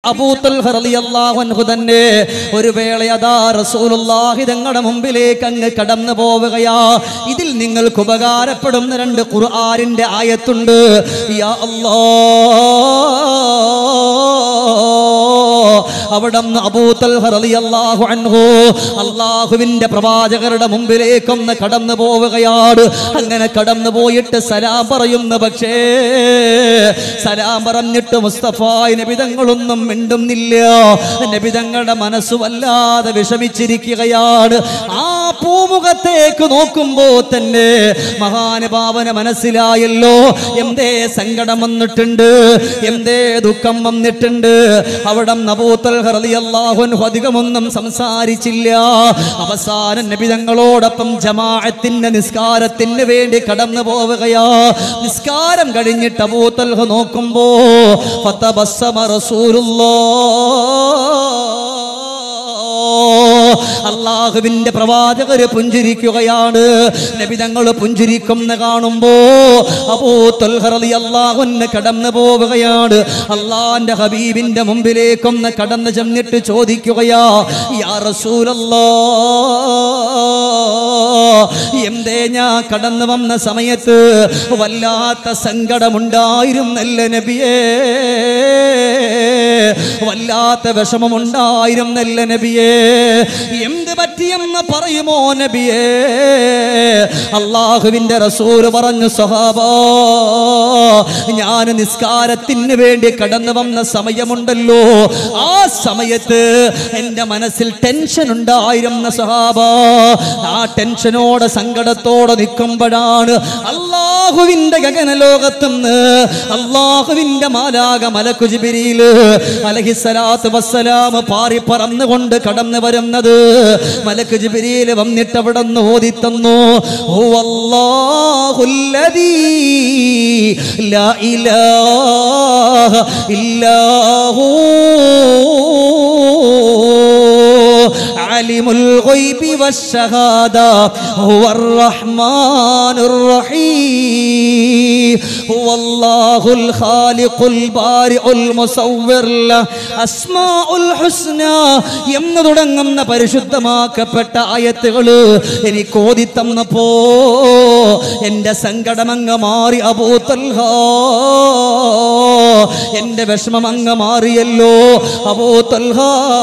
അബൂത്തൽഹ റളിയല്ലാഹു അൻഹു തന്നെ ഒരു വേള അതാ റസൂലുള്ളാഹി തങ്ങളുടെ മുമ്പിലേക്ക് അങ്ങ് കടന്നു പോവുകയാ ഇതിൽ നിങ്ങൾക്ക് ഉപകാരപ്പെടുന്ന രണ്ട് ഖുർആനിന്റെ ആയത്തുണ്ട് യാ അല്ലാഹ് അവിടെ അബൂത്തൽഹു അൻഹു അള്ളാഹുവിന്റെ പ്രവാചകരുടെ മുമ്പിലേക്കൊന്ന് കടന്നു പോവുകയാണ് അങ്ങനെ കടന്നു പോയിട്ട് സലാം പറയുന്നു പക്ഷേ സലാം പറഞ്ഞിട്ട് മുസ്തഫ നബിതങ്ങളൊന്നും മിണ്ടുന്നില്ല നബിതങ്ങളുടെ മനസ്സ് വല്ലാതെ വിഷമിച്ചിരിക്കുകയാണ് ആ പൂമുഖത്തേക്ക് നോക്കുമ്പോ തന്നെ മഹാനുഭാവന മനസ്സിലായല്ലോ എന്തേ സങ്കടം വന്നിട്ടുണ്ട് എന്തേ ദുഃഖം വന്നിട്ടുണ്ട് അവിടെ നബൂത്തൽഹു അധികമൊന്നും സംസാരിച്ചില്ല അവസാനം നബിതങ്ങളോടൊപ്പം ജമാഅത്തിന്റെ നിസ്കാരത്തിന് വേണ്ടി കടന്നു പോവുകയാ നിസ്കാരം കഴിഞ്ഞിട്ട് അബൂത്തൽഹ നോക്കുമ്പോ ഫതബസ്സമ റസൂലുള്ളാഹ് അള്ളാഹുവിന്റെ പ്രവാചകര് പുഞ്ചിരിക്കുകയാണ് നബിതങ്ങൾ പുഞ്ചിരിക്കുന്ന കാണുമ്പോ അബൂത്തുൽഹറലി അള്ളാഹുന്ന് കടന്നു പോവുകയാണ് അള്ളാന്റെ ഹബീബിന്റെ മുമ്പിലേക്കൊന്ന് കടന്നു ചെന്നിട്ട് ചോദിക്കുകയാ യാ റസൂലല്ലാ എന്തേ ഞാൻ കടന്നു വന്ന സമയത്ത് വല്ലാത്ത സങ്കടമുണ്ടായിരുന്നല്ല നബിയേ വല്ലാത്ത വിഷമമുണ്ടായിരുന്നല്ല നബിയേ എന്ത് പറ്റിയെന്ന് പറയുമോ നബിയേ അള്ളാഹുവിന്റെ റസൂല് പറഞ്ഞു സഹാബാ ഞാൻ നിസ്കാരത്തിന് വേണ്ടി കടന്നു വന്ന സമയമുണ്ടല്ലോ ആ സമയത്ത് എൻ്റെ മനസ്സിൽ ടെൻഷൻ ഉണ്ടായിരുന്ന സഹാബ ആ ടെൻഷനോടെ സങ്കടത്തോടെ നിൽക്കുമ്പോഴാണ് അള്ളാഹുവിന്റെ ഗഗനലോകത്തുനിന്ന് അള്ളാഹുവിന്റെ മാലാക മലക്കുജിബിരിയില് അലഹിസലാത്ത് വസ്സലാം പാറി പറന്നുകൊണ്ട് കടന്നു വരുന്നത് മലക്ക് ജിബിരിയിൽ വന്നിട്ട് അവിടെ നിന്ന് ഓതി തന്നു ഹുവല്ലാഹുല്ലദീ ലാ ഇലാഹ ഇല്ലാഹു عالم الغيب والشهادة هو الرحمن الرحيم هو الله الخالق البارئ المصور له أسماء الحسنى എന്ന് തുടങ്ങുന്ന പരിശുദ്ധമാക്കപ്പെട്ട ആയത്തുകള് എനിക്ക് ഓതി തന്നപ്പോ എന്റെ സങ്കടമങ്ങ് മാറി അബൂത്തൽഹ എന്റെ വിഷമം അങ്ങ് മാറിയല്ലോ അബൂത്തൽഹ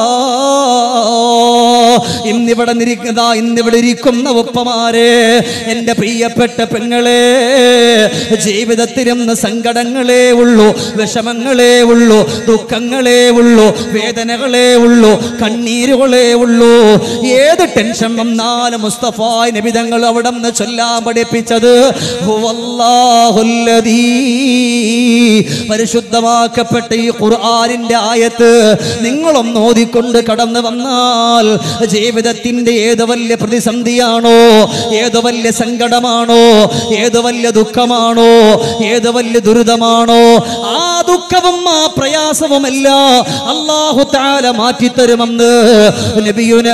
ഇന്നിവിടെ നിരിക്കുന്ന ഇന്നിവിടെ ഇരിക്കുന്ന ഉപ്പമാരെ എൻ്റെ പ്രിയപ്പെട്ട പെങ്ങളെ ജീവിതത്തിലും സങ്കടങ്ങളേ ഉള്ളൂ വിഷമങ്ങളേ ഉള്ളൂ ദുഃഖങ്ങളേ ഉള്ളൂ വേദനകളേ ഉള്ളൂ കണ്ണീരുകളേ ഉള്ളൂ ഏത് ടെൻഷൻ വന്നാലും മുസ്തഫ നബിതങ്ങൾ അവിടെ നിന്ന് ചൊല്ലാൻ പഠിപ്പിച്ചത് ഹുവല്ലാഹുല്ലദീ. പരിശുദ്ധമാക്കപ്പെട്ട ഈ ഖുർആനിന്റെ ആയത്ത് നിങ്ങളൊന്ന് ഓതിക്കൊണ്ട് കടന്നു വന്നാൽ ജീവിതത്തിന്റെ ഏത് വലിയ പ്രതിസന്ധിയാണോ ഏത് വലിയ സങ്കടമാണോ ഏത് വലിയ ദുഃഖമാണോ ഏത് വലിയ ദുരിതമാണോ ആ ദുഃഖവും ആ പ്രയാസവുമല്ല അള്ളാഹു താല മാറ്റിത്തരുമെന്ന് നബിയുന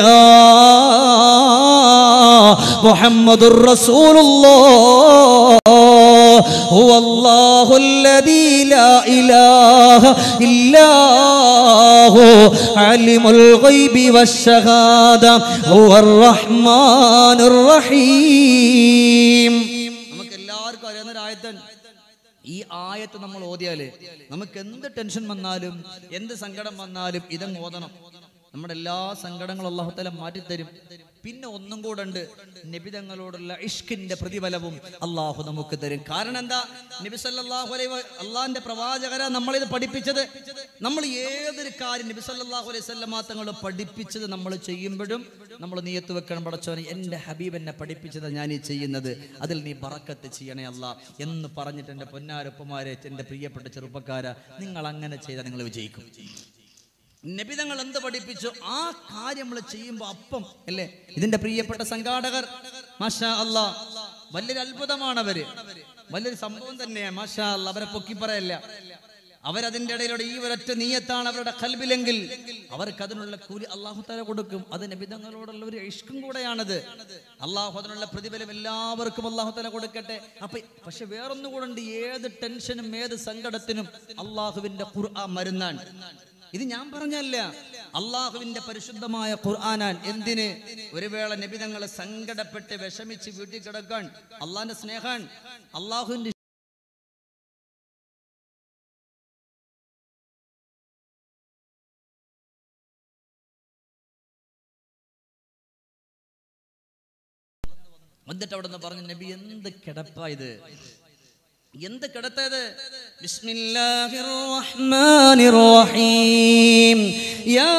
മുഹമ്മദുർ റസൂലുള്ളാഹ് هو الله الذي لا إله إلا هو عالم الغيب والشهادة هو الرحمن الرحيم നമുക്ക് എല്ലാവർക്കും അറിയുന്ന ഒരു ആയത്തൻ ഈ ആയത്ത് നമ്മൾ ഓതിയാല് നമുക്ക് എന്ത് ടെൻഷൻ വന്നാലും എന്ത് സങ്കടം വന്നാലും ഇതങ്ങ് ഓതണം നമ്മുടെ എല്ലാ സങ്കടങ്ങളും അള്ളാഹുത്തല മാറ്റിത്തരും പിന്നെ ഒന്നും കൂടെ ഉണ്ട് നബിതങ്ങളോടുള്ള ഇഷ്കിന്റെ പ്രതിഫലവും അള്ളാഹു നമുക്ക് തരും കാരണം എന്താ നബി സല്ലല്ലാഹു അലൈഹി വ- അള്ളാഹിന്റെ പ്രവാചകര നമ്മളിത് പഠിപ്പിച്ചത് നമ്മൾ ഏതൊരു കാര്യം നബി സല്ലല്ലാഹു അലൈഹി വസല്ലമ തങ്ങൾ പഠിപ്പിച്ചത് നമ്മൾ ചെയ്യുമ്പോഴും നമ്മൾ നീയത്ത് വെക്കണം പടച്ചോനെ എൻ്റെ ഹബീബ് എന്നെ പഠിപ്പിച്ചത് ഞാൻ ഈ ചെയ്യുന്നത് അതിൽ നീ ബറക്കത്ത് ചെയ്യണേ അല്ല എന്ന് പറഞ്ഞിട്ട് എൻ്റെ പൊന്നാരൊപ്പമാരെ എൻ്റെ പ്രിയപ്പെട്ട ചെറുപ്പക്കാര നിങ്ങൾ അങ്ങനെ ചെയ്താൽ നിങ്ങൾ വിജയിക്കും നബിതങ്ങൾ എന്ത് പഠിപ്പിച്ചു ആ കാര്യം നമ്മൾ ചെയ്യുമ്പോൾ അപ്പം അല്ലേ ഇതിന്റെ പ്രിയപ്പെട്ട സംഘാടകർ മാഷാ അല്ലാ വലിയൊരു അത്ഭുതമാണ് അവര് വലിയൊരു സംഭവം തന്നെയാണ് മാഷാ അല്ലാ അവരെ പൊക്കി പറയല്ല അവരതിന്റെ ഇടയിലൂടെ ഈ ഒരൊറ്റ നീയത്താണ് അവരുടെ കൽബിലെങ്കിൽ അവർക്ക് അതിനുള്ള കൂലി അള്ളാഹു തല കൊടുക്കും അത് നബിതങ്ങളോടുള്ള ഒരു ഇഷ്കും കൂടെയാണത് അള്ളാഹു അതിനുള്ള പ്രതിഫലം എല്ലാവർക്കും അള്ളാഹു തല കൊടുക്കട്ടെ അപ്പൊ പക്ഷെ വേറൊന്നുകൂടെ ഉണ്ട് ഏത് ടെൻഷനും ഏത് സങ്കടത്തിനും അള്ളാഹുവിന്റെ ഖുർആൻ മരുന്നാണ് ഇത് ഞാൻ പറഞ്ഞല്ല അള്ളാഹുവിന്റെ പരിശുദ്ധമായ ഖുർആനാൻ എന്തിന് ഒരു വേള നബി തങ്ങളെ സങ്കടപ്പെട്ട് വിഷമിച്ച് വീട്ടിൽ കിടക്കാൻ അള്ളാഹിന്റെ സ്നേഹാൻ അള്ളാഹുവിന്റെ എന്നിട്ട് അവിടെ നിന്ന് പറഞ്ഞു നബി എന്ത് കിടപ്പാ ഇത് എന്ത് കിടത്തത് ബിസ്മില്ലാഹിർ റഹ്മാനിർ റഹീം യാ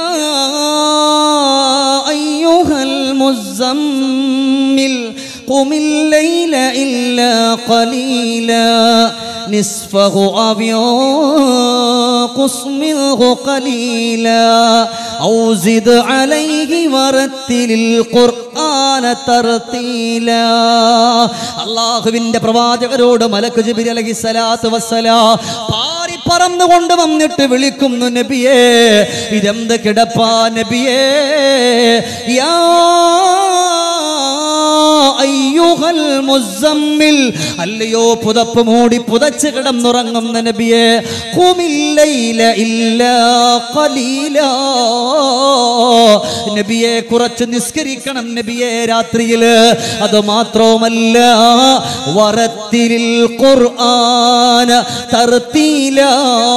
അയ്യുഹൽ മുസമ്മിൽ ഖുമിൽ ലൈല ഇല്ലാ ഖലീലാ نصفه أو ينقص منه قليلا أو زد عليه ورتل القرآن ترتيلا അള്ളാഹുവിന്റെ പ്രവാചകരോട് മലക്ക് ജിബിരി അലഹി സ്വലാത്തു വസ്സലാ പാറി പറന്നുകൊണ്ട് വന്നിട്ട് വിളിക്കുന്നു നബിയേ ഇതെന്ത് കിടപ്പാ നബിയേ യാ അയ്യുഹൽ മുസമ്മിൽ അല്ലയോ പുതപ്പ് മൂടി പുതച്ച് കിടന്നുറങ്ങുന്ന നബിയെ ഖുമില്ലൈല ഇല്ലാ ഖലീലാ നബിയെ കുറച്ച് നിസ്കരിക്കണം നബിയെ രാത്രിയിൽ അത് മാത്രവുമല്ല വറത്തിലിൽ ഖുർആന തർത്തീലാ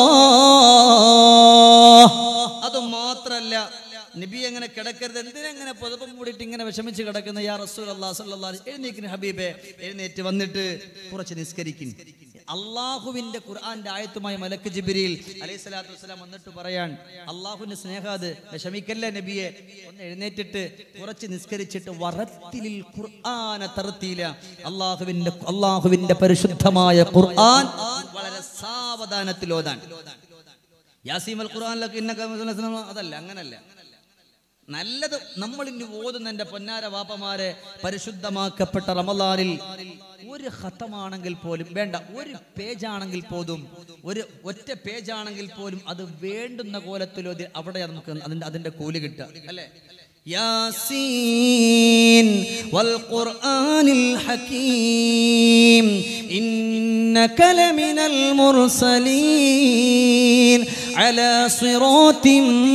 അത് മാത്രല്ല നബി അങ്ങനെ കിടക്കരുത് എന്തിനെങ്ങനെ പുതപ്പം മൂടിയിട്ട് ഇങ്ങനെ വിഷമിച്ച് കിടക്കുന്ന യാ റസൂൽ അള്ളാഹ് എഴുന്നേക്കിന് ഹബീബെ എഴുന്നേറ്റ് വന്നിട്ട് കുറച്ച് നിസ്കരിക്കും അള്ളാഹുവിന്റെ ഖുർആന്റെ ആയത്തുമായി മലക്ക് ജിബിരിയിൽ അലൈഹി സ്വലാത്തു വസ്സലാം വന്നിട്ട് പറയാൻ അള്ളാഹുവിന്റെ സ്നേഹാത് വിഷമിക്കല്ല നബിയെ ഒന്ന് എഴുന്നേറ്റിട്ട് കുറച്ച് നിസ്കരിച്ചിട്ട് വറത്തിലിൽ ഖുർആന തർത്തീല അള്ളാഹുവിന്റെ അള്ളാഹുവിന്റെ പരിശുദ്ധമായ ഖുർആൻ വളരെ സാവധാനത്തിൽ ഓതാൻ യാസീമൽ ഖുർആനിലൊക്കെ ഇന്നക അതല്ല അങ്ങനല്ല നല്ലത് നമ്മൾ ഇനി ഓതുന്ന എൻ്റെ പൊന്നാര വാപ്പമാരെ പരിശുദ്ധമാക്കപ്പെട്ട റമലാനിൽ ഒരു ഹത്തമാണെങ്കിൽ പോലും വേണ്ട ഒരു പേജാണെങ്കിൽ പോലും ഒരു ഒറ്റ പേജാണെങ്കിൽ പോലും അത് വേണ്ടുന്ന കോലത്തിലോ അവിടെ നമുക്ക് അതിന്റെ അതിന്റെ കൂലി കിട്ടുക അല്ലേ ياسين والقرآن الحكيم إنك لمن المرسلين على صراط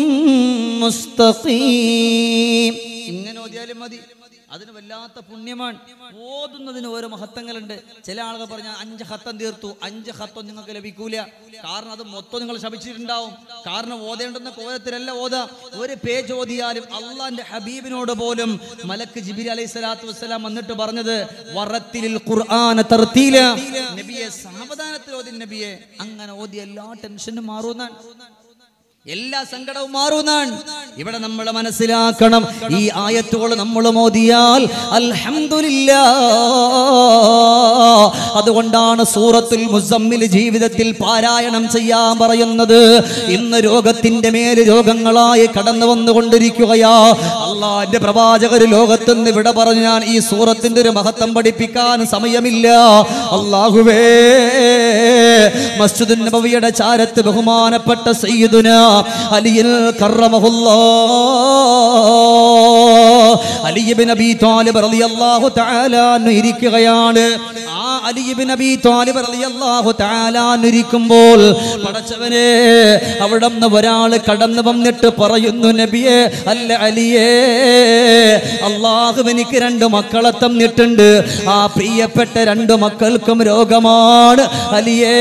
مستقيم ഇങ്ങനെ ഓതിയാലും മതി അതിന് വല്ലാത്ത പുണ്യമാണ് ഓതുന്നതിന് ഓരോ മഹത്വങ്ങളുണ്ട് ചില ആളുകൾ പറഞ്ഞാൽ അഞ്ച് ഹത്തം തീർത്തു അഞ്ച് ഹത്തം നിങ്ങൾക്ക് ലഭിക്കൂല കാരണം അത് മൊത്തം നിങ്ങൾ ശപിച്ചിട്ടുണ്ടാവും കാരണം ഓതേണ്ടുന്ന കോലത്തിലല്ല ഓത ഒരു പേജ് ഓതിയാലും അള്ളാന്റെ ഹബീബിനോട് പോലും മലക്ക് ജിബിരി അലൈഹി സ്വലാത്തു വസ്സലാം വന്നിട്ട് പറഞ്ഞത് വറത്തിലിൽ ഖുർആന തർത്തീല നബിയെ സാവധാനത്തിൽ ഓതി നബിയെ അങ്ങനെ ഓതി എല്ലാ ടെൻഷനും മാറുന്നാണ് എല്ലാ സങ്കടവും മാറുന്നാണ് ഇവിടെ നമ്മൾ മനസ്സിലാക്കണം ഈ ആയത്തുകൾ നമ്മൾ മോദിയാൽ അൽഹംദുലില്ലാ അതുകൊണ്ടാണ് സൂറത്തുൽ മുസമ്മിൽ ജീവിതത്തിൽ പാരായണം ചെയ്യാൻ പറയുന്നത് ഇന്ന് രോഗത്തിന്റെ മേല് രോഗങ്ങളായി കടന്നു വന്നുകൊണ്ടിരിക്കുകയാ അള്ളാന്റെ പ്രവാചകർ ലോകത്തുനിന്ന് വിട പറഞ്ഞു ഞാൻ ഈ സൂറത്തിന്റെ ഒരു മഹത്വം പഠിപ്പിക്കാൻ സമയമില്ല അള്ളാഹുവേ മസ്ജിദുൻ നബവിയുടെ ചാരത്ത് ബഹുമാനപ്പെട്ട സയ്യിദുന അലിയിൽ കറമഹുല്ലാ അലിയബിൻ അബി താലിബ് റളിയല്ലാഹു തആല അൻഹു ഇരിക്കുകയാണ് ആ അലിയബിൻ അബി താലിബ് റളിയല്ലാഹു തആല അൻഹു ഇരിക്കുമ്പോൾ പടച്ചവനെ അവിടെ നിന്ന് ഒരാൾ കടന്നു വന്നിട്ട് പറയുന്നു നബിയെ അല്ല അലിയേ അള്ളാഹു എനിക്ക് രണ്ട് മക്കളെ തന്നിട്ടുണ്ട് ആ പ്രിയപ്പെട്ട രണ്ട് മക്കൾക്കും രോഗമാണ് അലിയേ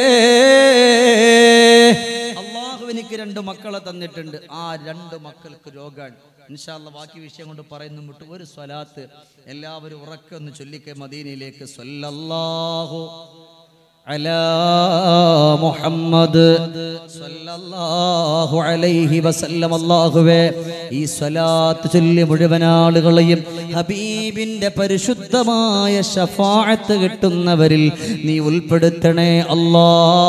അള്ളാഹു എനിക്ക് രണ്ട് മക്കളെ തന്നിട്ടുണ്ട് ആ രണ്ട് മക്കൾക്ക് രോഗമാണ് ഇൻഷാല്ല ബാക്കി വിഷയം കൊണ്ട് പറയുന്നു മുട്ട് ഒരു സ്വലാത്ത് എല്ലാവരും ഉറക്കെ ഒന്ന് ചൊല്ലിക്കെ മദീനയിലേക്ക് സ്വല്ലല്ലാഹു അലാ മുഹമ്മദ് സ്വല്ലല്ലാഹു അലൈഹി വസല്ലം അല്ലാഹുവേ ഈ സ്വലാത്ത് ചൊല്ലി മുഴുവൻ ആളുകളെയും ഹബീബിന്റെ പരിശുദ്ധമായ ഷഫാഅത്ത് കിട്ടുന്നവരിൽ നീ ഉൾപ്പെടുത്തണേ അല്ലാ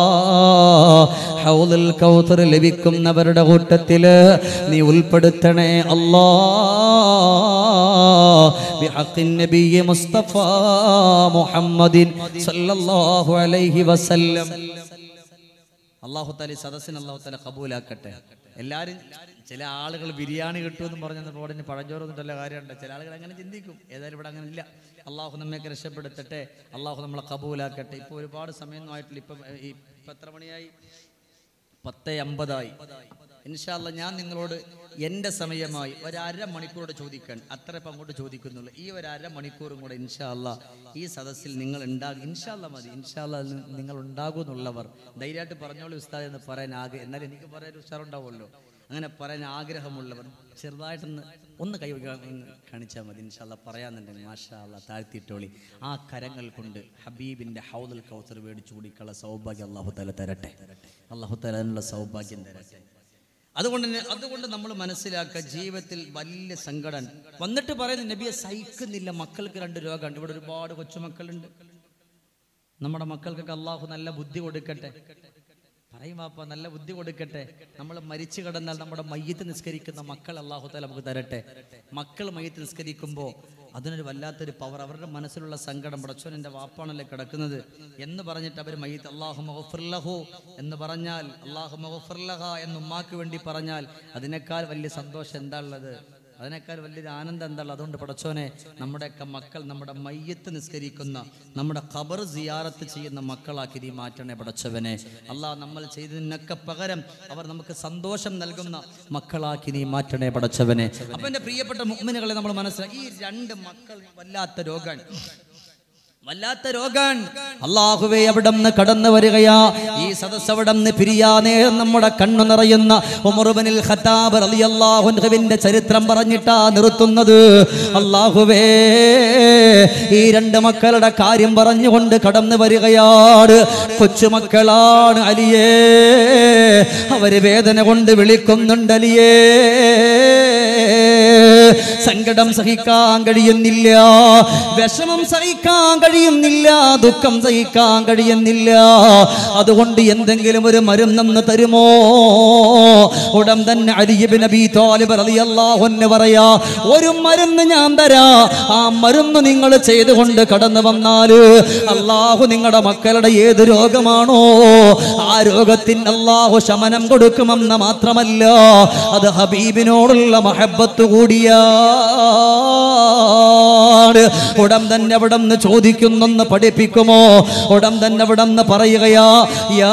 ഹൗദുൽ കൗതർ ലഭിക്കുന്നവരുടെ കൂട്ടത്തില് നീ ഉൾപ്പെടുത്തണേ അല്ലാ ബിഹഖിൻ നബി മുസ്തഫ മുഹമ്മദിൻ സല്ലല്ലാഹു അലൈഹി വസല്ലം അള്ളാഹു താല സദസ്സിന് അള്ളാഹു താല കബൂലാക്കട്ടെ എല്ലാവരും ചില ആളുകൾ ബിരിയാണി കിട്ടുമെന്ന് പറഞ്ഞപ്പോൾ ഉടനെ പഴഞ്ചോറൊന്നിട്ടല്ല കാര്യമുണ്ട് ചില ആളുകൾ അങ്ങനെ ചിന്തിക്കും ഏതായാലും ഇവിടെ അങ്ങനെ ഇല്ല അള്ളാഹു നമ്മയൊക്കെ രക്ഷപ്പെടുത്തട്ടെ അള്ളാഹു നമ്മളെ കബൂലാക്കട്ടെ ഇപ്പോൾ ഒരുപാട് സമയമൊന്നും ആയിട്ടില്ല ഇപ്പം ഈ ഇപ്പം എത്ര മണിയായി പത്ത് അമ്പതായി ഇൻഷാല്ല ഞാൻ നിങ്ങളോട് എൻ്റെ സമയമായി ഒരു അര മണിക്കൂറോട് ചോദിക്കാൻ അത്ര ഇപ്പം അങ്ങോട്ട് ചോദിക്കുന്നുള്ളൂ ഈ ഒരു അര മണിക്കൂറും കൂടെ ഇൻഷാല്ല ഈ സദസ്സിൽ നിങ്ങൾ ഉണ്ടാകും ഇൻഷാല്ല മതി ഇൻഷാല്ല നിങ്ങൾ ഉണ്ടാകും എന്നുള്ളവർ ധൈര്യമായിട്ട് പറഞ്ഞോളൂ ഉസ്താദ് എന്ന് പറയാൻ ആഗ്രഹം എന്നാൽ എനിക്ക് പറയാൻ ഉഷാറുണ്ടാവുമല്ലോ അങ്ങനെ പറയാൻ ആഗ്രഹമുള്ളവർ ചെറുതായിട്ടൊന്ന് ഒന്ന് കൈ കാണിച്ചാൽ മതി ഇൻഷാല്ല പറയാന്നുണ്ടെങ്കിൽ മാഷാ അല്ല താഴ്ത്തിയിട്ടോളി ആ കരങ്ങൾ കൊണ്ട് ഹബീബിൻ്റെ ഹൗദൽ കൗസർ മേടിച്ചു കുടിക്കുള്ള സൗഭാഗ്യം അള്ളാഹു തല തരട്ടെ അള്ളാഹു തല അതിനുള്ള സൗഭാഗ്യം തരട്ടെ അതുകൊണ്ട് തന്നെ അതുകൊണ്ട് നമ്മൾ മനസ്സിലാക്കുക ജീവിതത്തിൽ വലിയ സങ്കടം വന്നിട്ട് പറയുന്ന നബിയെ സഹിക്കുന്നില്ല മക്കൾക്ക് രണ്ട് രോഗമുണ്ട് ഇവിടെ ഒരുപാട് കൊച്ചുമക്കളുണ്ട് നമ്മുടെ മക്കൾക്കൊക്കെ അള്ളാഹു നല്ല ബുദ്ധി കൊടുക്കട്ടെ പറയും വാപ്പ നല്ല ബുദ്ധി കൊടുക്കട്ടെ നമ്മൾ മരിച്ചു കിടന്നാൽ നമ്മുടെ മയ്യത്ത് നിസ്കരിക്കുന്ന മക്കൾ അള്ളാഹു താല നമുക്ക് തരട്ടെ മക്കൾ മയ്യത്ത് നിസ്കരിക്കുമ്പോൾ അതിനൊരു വല്ലാത്തൊരു പവർ അവരുടെ മനസ്സിലുള്ള സങ്കടം പടച്ചോൻ എൻ്റെ വാപ്പാണല്ലേ കിടക്കുന്നത് എന്ന് പറഞ്ഞിട്ട് അവർ മയ്യത്ത് അള്ളാഹു മഹഫുർലഹു എന്ന് പറഞ്ഞാൽ അള്ളാഹു മഹഫുർലഹ എന്ന് ഉമ്മാക്ക് വേണ്ടി പറഞ്ഞാൽ അതിനേക്കാൾ വലിയ സന്തോഷം എന്താ ഉള്ളത് അതിനേക്കാൾ വലിയൊരു ആനന്ദം എന്താണ് അതുകൊണ്ട് പടച്ചോനെ നമ്മുടെയൊക്കെ മക്കൾ നമ്മുടെ മയ്യത്ത് നിസ്കരിക്കുന്ന നമ്മുടെ ഖബർ സിയാറത്ത് ചെയ്യുന്ന മക്കളാക്കി നീ മാറ്റണേ പടച്ചവനെ അള്ളാഹ് നമ്മൾ ചെയ്തതിനൊക്കെ പകരം അവർ നമുക്ക് സന്തോഷം നൽകുന്ന മക്കളാക്കി നീ മാറ്റണേ പടച്ചവനെ അപ്പൊ എൻ്റെ പ്രിയപ്പെട്ട മുഅ്മിനുകളെ നമ്മൾ മനസ്സിലാക്കി ഈ രണ്ട് മക്കൾ വല്ലാത്ത രോഗമാണ് വല്ലാത്ത രോഗാൻ അള്ളാഹുവെ അവിടെ നിന്ന് കടന്നു വരികയാ ഈ സദസ് അവിടെ നിന്ന് പിരിയാ നേരം നമ്മുടെ കണ്ണു നിറയുന്ന ഉമറുബനിൽ ഖത്താബ് റളിയല്ലാഹുവിന്റെ ചരിത്രം പറഞ്ഞിട്ടാ നിർത്തുന്നത് അള്ളാഹുവേ ഈ രണ്ട് മക്കളുടെ കാര്യം പറഞ്ഞുകൊണ്ട് കടന്നു വരികയാണ് കൊച്ചുമക്കളാണ് അലിയേ അവര് വേദന കൊണ്ട് വിളിക്കുന്നുണ്ട് അലിയേ സങ്കടം സഹിക്കാൻ കഴിയുന്നില്ല വിഷമം സഹിക്കാൻ കഴിയുന്നില്ല ദുഃഖം സഹിക്കാൻ കഴിയുന്നില്ല അതുകൊണ്ട് എന്തെങ്കിലും ഒരു മരുന്നെന്ന് തരുമോ ഉടൻ തന്നെ അലിയബ് നബി താലിബ് റളിയല്ലാഹു അൻഹു പറയാ ഒരു മരുന്ന് ഞാൻ തരാ ആ മരുന്ന് നിങ്ങൾ ചെയ്തുകൊണ്ട് കടന്നു വന്നാല് അള്ളാഹു നിങ്ങളുടെ മക്കളുടെ ഏത് രോഗമാണോ ആ രോഗത്തിന് അള്ളാഹു ശമനം കൊടുക്കുമെന്ന് മാത്രമല്ല അത് ഹബീബിനോടുള്ള മഹബത്ത് കൂടിയാണ് ഉടൻ തന്നെ അവിടെ നിന്ന് ചോദിക്കുന്നെന്ന് പഠിപ്പിക്കുമോ ഉടൻ തന്നെ അവിടെ നിന്ന് പറയുകയാ യാ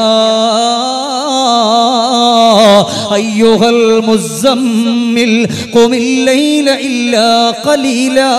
അയ്യുഹൽ മുസമ്മിൽ ഖുമില്ലൈല ഇല്ലാ ഖലീലാ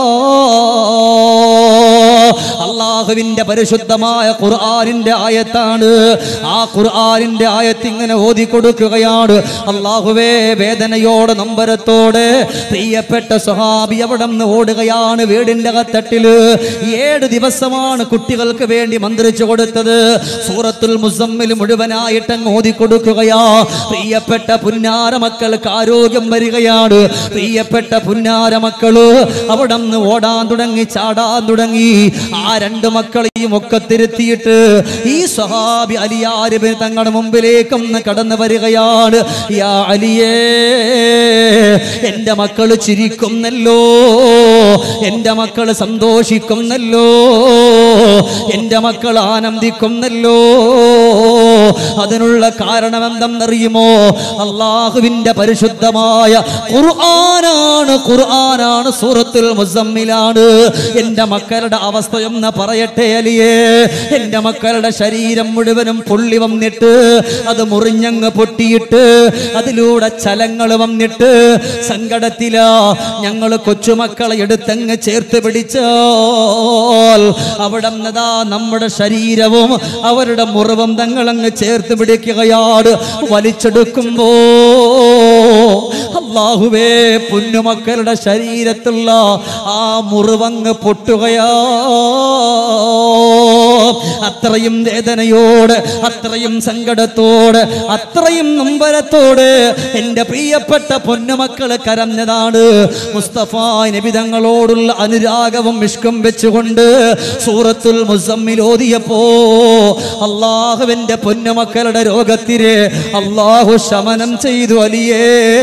അള്ളാഹുവിന്റെ പരിശുദ്ധമായ ഖുർആനിന്റെ ആയത്താണ് ആ ഖുർആനിന്റെ ആയത്ത് ഇങ്ങനെ ഓതി കൊടുക്കുകയാണ് അള്ളാഹുവേ വേദനയോടെ നമ്പരത്തോടെ പ്രിയപ്പെട്ട സ്വഹാബി അവിടെ നിന്ന് ഓടുകയാണ് വീടിന്റെ കത്തട്ടില് ഏഴ് ദിവസമാണ് കുട്ടികൾക്ക് വേണ്ടി മന്ത്രിച്ചു കൊടുത്തത് സൂറത്തുൽ മുസമ്മിൽ മുഴുവനായിട്ട് അങ്ങ് ഓതി കൊടുക്കുകയാ പ്രിയപ്പെട്ട പുന്നാര മക്കൾക്ക് ആരോഗ്യം വരികയാണ് പ്രിയപ്പെട്ട പുന്നാര മക്കള് അവിടെ നിന്ന് ഓടാൻ തുടങ്ങി ചാടാൻ തുടങ്ങി ആ രണ്ട് മക്കളെയും ഒക്കെ തിരുത്തിയിട്ട് ഈ സ്വഹാബി അലിയാരിബിൻ തങ്ങളുടെ മുമ്പിലേക്ക് ഒന്ന് കടന്നു വരികയാണ് യാ അലിയേ എന്റെ മക്കള് ചിരിക്കുന്നല്ലോ എന്റെ മക്കള് സന്തോഷിക്കുന്നല്ലോ എന്റെ മക്കൾ ആനന്ദിക്കുന്നല്ലോ അതിനുള്ള കാരണം എന്തെന്നറിയുമോ അള്ളാഹുവിന്റെ പരിശുദ്ധമായ ഖുർആനാണ് ഖുർആനാണ് സൂറത്തുൽ മുസമ്മിലാണ് എന്റെ മക്കളുടെ അവസ്ഥയൊന്ന് പറയട്ടെ അലിയേ എന്റെ മക്കളുടെ ശരീരം മുഴുവനും പൊള്ളി വന്നിട്ട് അത് മുറിഞ്ഞങ്ങ് പൊട്ടിയിട്ട് അതിലൂടെ ചലങ്ങൾ വന്നിട്ട് സങ്കടത്തിലാ ഞങ്ങൾ കൊച്ചുമക്കളെ എടുത്തങ്ങ് ചേർത്ത് പിടിച്ചാൽ അവിടെ നിന്നതാ നമ്മുടെ ശരീരവും അവരുടെ മുറിവും തങ്ങളങ്ങ് ചേർത്ത് പിടിക്കുകയാണ് വലിച്ചെടുക്കുമ്പോ അള്ളാഹുവേ പൊന്നുമക്കളുടെ ശരീരത്തുള്ള ആ മുറിവങ്ങ് പൊട്ടുകയാ അത്രയും വേദനയോട് അത്രയും സങ്കടത്തോട് അത്രയും നമ്പരത്തോട് എൻ്റെ പ്രിയപ്പെട്ട പൊന്നുമക്കള് കരഞ്ഞതാണ് മുസ്തഫ നബിതങ്ങളോടുള്ള അനുരാഗവും ഇഷ്കം വെച്ചുകൊണ്ട് സൂറത്തുൽ മുസമ്മിൽ ഓതിയപ്പോ അള്ളാഹുവിൻ്റെ പൊന്നുമക്കളുടെ രോഗത്തിന് അള്ളാഹു ശമനം ചെയ്തു അലിയേ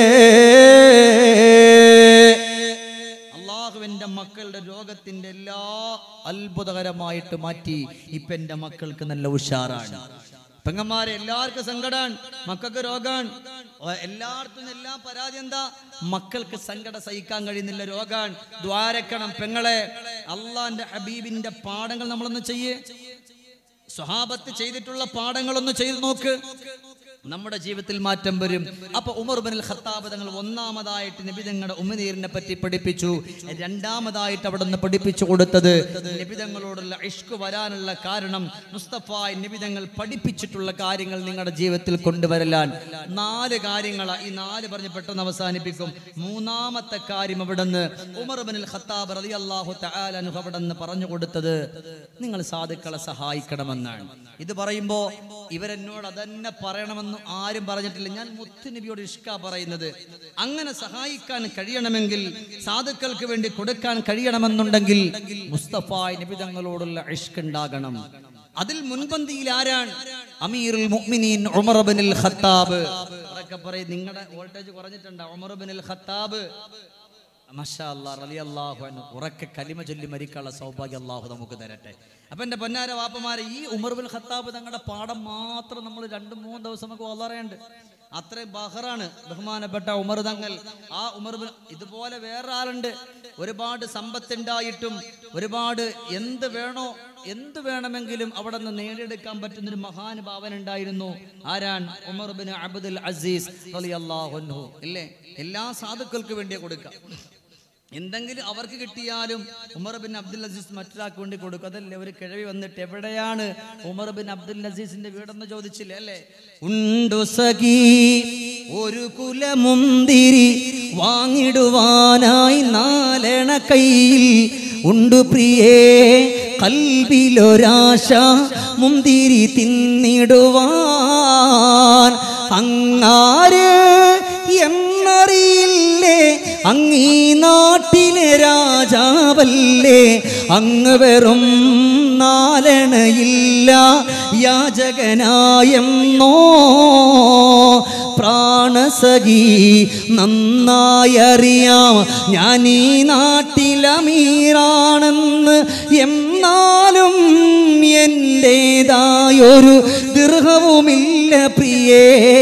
അള്ളാഹുവിന്റെ മക്കളുടെ രോഗത്തിന്റെ എല്ലാ അത്ഭുതകരമായിട്ട് മാറ്റി ഇപ്പൊ എന്റെ മക്കൾക്ക് നല്ല ഉഷാറാണ് പെങ്ങന്മാരെ എല്ലാവർക്കും സങ്കടാണ് മക്കൾക്ക് രോഗാണ് എല്ലായിടത്തും എല്ലാ പരാതി എന്താ മക്കൾക്ക് സങ്കടം സഹിക്കാൻ കഴിയുന്നില്ല രോഗാണ് ദ്വാരക്കണം പെങ്ങളെ അള്ളാന്റെ ഹബീബിന്റെ പാഠങ്ങൾ നമ്മളൊന്ന് ചെയ്യേ സ്വഹാബത്ത് ചെയ്തിട്ടുള്ള പാഠങ്ങളൊന്ന് ചെയ്തു നോക്ക് നമ്മുടെ ജീവിതത്തിൽ മാറ്റം വരും അപ്പൊ ഉമർ ബിൻ ഖത്താബ് തങ്ങൾ ഒന്നാമതായിട്ട് നബിതങ്ങളുടെ ഉമ്മനീരിനെ പറ്റി പഠിപ്പിച്ചു രണ്ടാമതായിട്ട് അവിടെ നിന്ന് പഠിപ്പിച്ചു കൊടുത്തത് നബിതങ്ങളോടുള്ള ഇഷ്ക് വരാനുള്ള കാരണം മുസ്തഫായ് നബിതങ്ങൾ പഠിപ്പിച്ചിട്ടുള്ള കാര്യങ്ങൾ നിങ്ങളുടെ ജീവിതത്തിൽ കൊണ്ടുവരലാൻ നാല് കാര്യങ്ങൾ ഈ നാല് പറഞ്ഞ് പെട്ടെന്ന് അവസാനിപ്പിക്കും മൂന്നാമത്തെ കാര്യം അവിടെ നിന്ന് ഉമർ ബിൻ ഖത്താബ് റതി അള്ളാഹു തആലനു അവിടെ നിന്ന് പറഞ്ഞു കൊടുത്തത് നിങ്ങൾ സാധുക്കളെ സഹായിക്കണമെന്നാണ് ഇത് പറയുമ്പോ ഇവരെന്നോട് അതന്നെ പറയണമെന്ന് ആരും പറഞ്ഞിട്ടില്ല ഞാൻ മുത്തുനബിയോട് ഇഷ്ക പറയുന്നത് അങ്ങനെ സഹായിക്കാൻ കഴിയണമെങ്കിൽ സാധുക്കൾക്ക് വേണ്ടി കൊടുക്കാൻ കഴിയണമെന്നുണ്ടെങ്കിൽ മുസ്തഫായ് നബി തങ്ങളോടുള്ള ഇഷ്ക ഉണ്ടാകണം അതിൽ മുൻപന്തിയിൽ ആരാണ് അമീറുൽ മുഅ്മിനീൻ ഉമർ ബിനുൽ ഖത്താബ് അവരൊക്കെ പറയും നിങ്ങളുടെ വോൾട്ടേജ് കുറഞ്ഞിട്ടുണ്ട് ഉമർ ബിനുൽ ഖത്താബ് മഷാ അല്ലാ റളിയല്ലാഹു അൻഹു ഉറക്കെ കലിമ ചൊല്ലി മരിക്കാനുള്ള സൗഭാഗ്യം അള്ളാഹു നമുക്ക് തരട്ടെ അപ്പൊ എന്റെ പൊന്നാര വാപ്പമാരെ ഈ ഉമർ ബിൻ ഖത്താബ് തങ്ങളുടെ പാഠം മാത്രം നമ്മൾ രണ്ട് മൂന്ന് ദിവസം നമുക്ക് വളരേണ്ട അത്രയും ബഹറാണ് ബഹുമാനപ്പെട്ട ഉമർ തങ്ങൾ ആ ഉമർ ബിൻ ഇതുപോലെ വേറെ ആളുണ്ട് ഒരുപാട് സമ്പത്തുണ്ടായിട്ടും ഒരുപാട് എന്ത് വേണോ എന്ത് വേണമെങ്കിലും അവിടെ നിന്ന് നേടിയെടുക്കാൻ പറ്റുന്ന ഒരു മഹാനുഭാവൻ ഉണ്ടായിരുന്നു ആരാൻ ഉമർ ബിൻ അബ്ദുൽ അസീസ് റളിയല്ലാഹു അൻഹു ഇല്ലേ എല്ലാ സാധുക്കൾക്ക് വേണ്ടി കൊടുക്കാം എന്തെങ്കിലും അവർക്ക് കിട്ടിയാലും ഉമർ ബിൻ അബ്ദുൽ അസീസ് മറ്റൊരാൾക്ക് വേണ്ടി കൊടുക്കും അതല്ലേ ഒരു കിഴവി വന്നിട്ട് എവിടെയാണ് ഉമർ ബിൻ അബ്ദുൽ അസീസിന്റെ വീടെന്ന് ചോദിച്ചില്ലേ അല്ലേ ഉണ്ടു സഖി ഒരു കുലമുന്തിരി വാങ്ങിടുവാനായി നാലെണ കയ്യിൽ ഉണ്ടു പ്രിയേ കൽവിലൊരാശ മുന്തിരി തിന്നിടുവാൻ അങ്ങാര് എന്നറിയില്ലേ അങ്ങീ നാട്ടിലെ രാജാവല്ലേ അങ്ങ് വെറും നാലണയില്ല യാചകനായെന്നോ പ്രാണസഖി നന്നായി അറിയാം ഞാൻ ഈ നാട്ടിലമീറാണെന്ന് എന്നാലും എൻ്റെതായൊരു ദീർഘവുമില്ല പ്രിയേ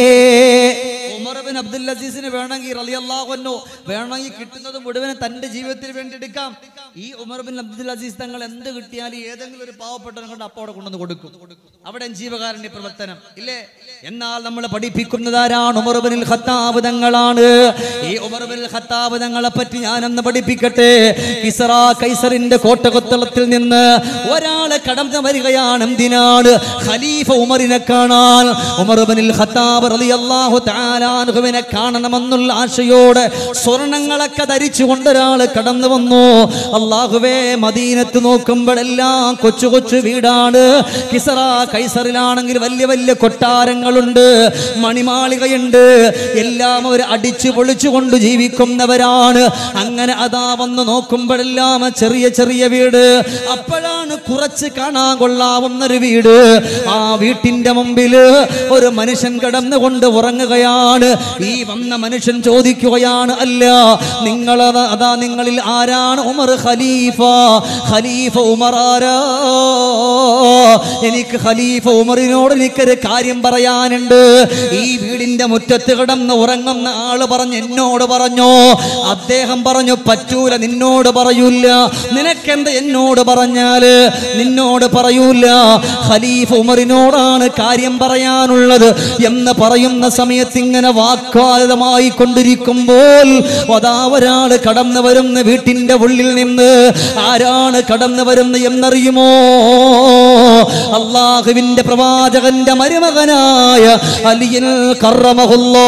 ഉമർ ബിൻ അബ്ദുൽ അസീസിന് വേണമെങ്കിൽ റളിയല്ലാഹു വേണമെങ്കിൽ കിട്ടുന്നത് മുഴുവനും തന്റെ ജീവിതത്തിന് വേണ്ടി എടുക്കാം ഈ ഉമർ ബിൻ അബ്ദുൽ അസീസ് തങ്ങൾ എന്ത് കിട്ടിയാലും ഏതെങ്കിലും ഒരു പാവപ്പെട്ടവനെ കൊണ്ട് അപ്പോൾ അവിടെ കൊണ്ടുവന്ന് കൊടുക്കും അവിടെ ജീവകാരുണ്യ പ്രവർത്തനം ഇല്ലേ എന്നാൽ നമ്മൾ പഠിപ്പിക്കുന്നത് ആരാണ് ഉമർ ബിൻ ഖത്താബ് തങ്ങളാണ് ഈ ഉമർ ബിൻ ഖത്താബ് തങ്ങളെ പറ്റി ഞാനൊന്ന് പഠിപ്പിക്കട്ടെ കിസറ കൈസറിന്റെ കോട്ടകൊത്തളത്തിൽ നിന്ന് ഒരാള് കടന്നു വരികയാണ് എന്തിനാണ് ഖലീഫ ഉമറിനെ കാണാൻ ഉമർ ബിൻ ഖത്താബ് റളിയല്ലാഹു തആല അൻഹുവിനെ കാണണമെന്നുള്ള ആശയോടെ സ്വർണങ്ങളൊക്കെ ധരിച്ചുകൊണ്ട് ഒരാൾ കടന്നു വന്നു അള്ളാഹുവേ മദീനത്ത് നോക്കുമ്പോഴെല്ലാം കൊച്ചു കൊച്ചു വീടാണ് കിസറ കൈസറിലാണെങ്കിൽ വലിയ വലിയ കൊട്ടാരങ്ങളുണ്ട് മണിമാളികയുണ്ട് എല്ലാം അവർ അടിച്ചു പൊളിച്ചു കൊണ്ട് ജീവിക്കുന്നവരാണ് അങ്ങനെ അതാ വന്ന് നോക്കുമ്പോഴെല്ലാം ചെറിയ ചെറിയ വീട് അപ്പോഴാണ് കുറച്ച് കാണാൻ കൊള്ളാവുന്നൊരു വീട് ആ വീട്ടിന്റെ മുമ്പിൽ ഒരു മനുഷ്യൻ കിടന്നുകൊണ്ട് ഉറങ്ങുകയാണ് ഈ വന്ന മനുഷ്യൻ ചോദിക്കുകയാണ് അല്ല നിങ്ങൾ അതാ നിങ്ങളിൽ ആരാണ് ഉമർ ഖലീഫ ഖലീഫ ഉമർ ആരാ എനിക്ക് ഖലീഫ ഉമറിനോട് എനിക്കൊരു കാര്യം പറയാനുണ്ട് ഈ വീടിന്റെ മുറ്റത്ത് കിടന്ന് ഉറങ്ങുന്ന ആള് പറഞ്ഞു എന്നോട് പറഞ്ഞു അദ്ദേഹം പറഞ്ഞു പറ്റൂല നിന്നോട് പറയൂല നിനക്കെന്ത് എന്നോട് പറഞ്ഞാല് നിന്നോട് പറയൂല ഖലീഫ ഉമറിനോടാണ് കാര്യം പറയാനുള്ളത് എന്ന് പറയുന്ന സമയത്ത് ഇങ്ങനെ വാക്വാദമായി കൊണ്ടിരിക്കുമ്പോൾ അതാ ഒരാള് കടന്നു വരുന്ന വീട്ടിന്റെ ഉള്ളിൽ നിന്ന് ആരാണ് കടന്നു വരുന്നത് എന്നറിയുമോ അള്ളാഹുവിന്റെ പ്രവാചകന്റെ മരുമകനായ അലിയൻ കറമഹുല്ലോ